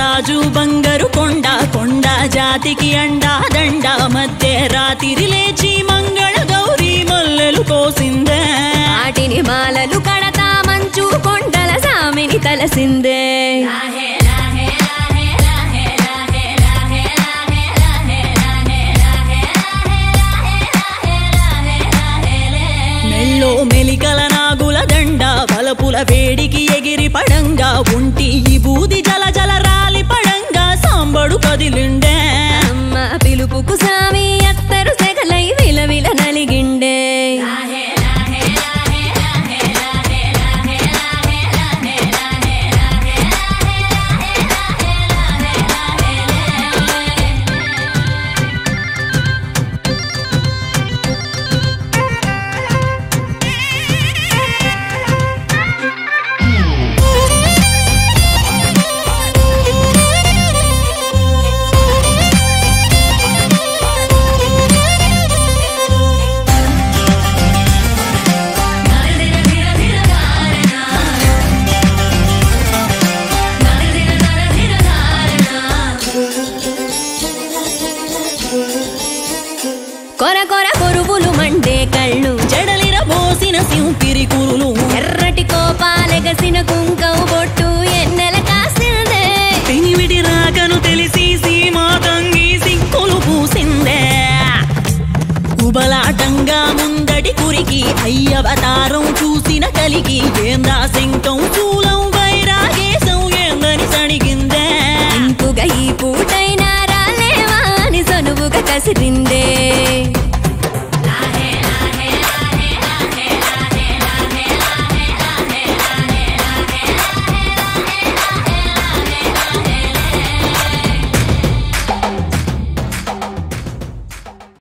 రాజు బంగారు కొండ కొండ జాతికి అండా దండ మధ్య రాత్రి లేచి మంగళ గౌరీ మల్లెలు కోసిందే వాటిని మాలలు కడతా మంచు కొండల సామిని తలసిందే మెల్లో మెలికల నాగుల దండ బలపుల వేడికి ఎగిరి పడంగా ఉంటి ఈ బూది జల జల రాలి పడంగా సాంబడు కదిలిండే అమ్మ పిలుపుకు సామి అత్తరు సెగలై విలవిల నలిగిండే కొర కొర కొరువులు మండే కళ్ళు జడలిర పోసిన సింపిరి కురులు ఎర్రటి కోపాలెగసిన కుంకం బొట్టు ఎన్నెల కాసిందే పినివిడి రాకను తెలిసి సీమా తంగి సిక్కులు పూసిందే కుబలాటంగా ముందడి కురికి అయ్యవతారం చూసిన కలిగి ఏందా శంకం చూలం వైరాగేశం ఏందని సణిగిందే ఇంపుగా ఈ పూటైనా రాలేవా అని సనువుగా కసిరిందే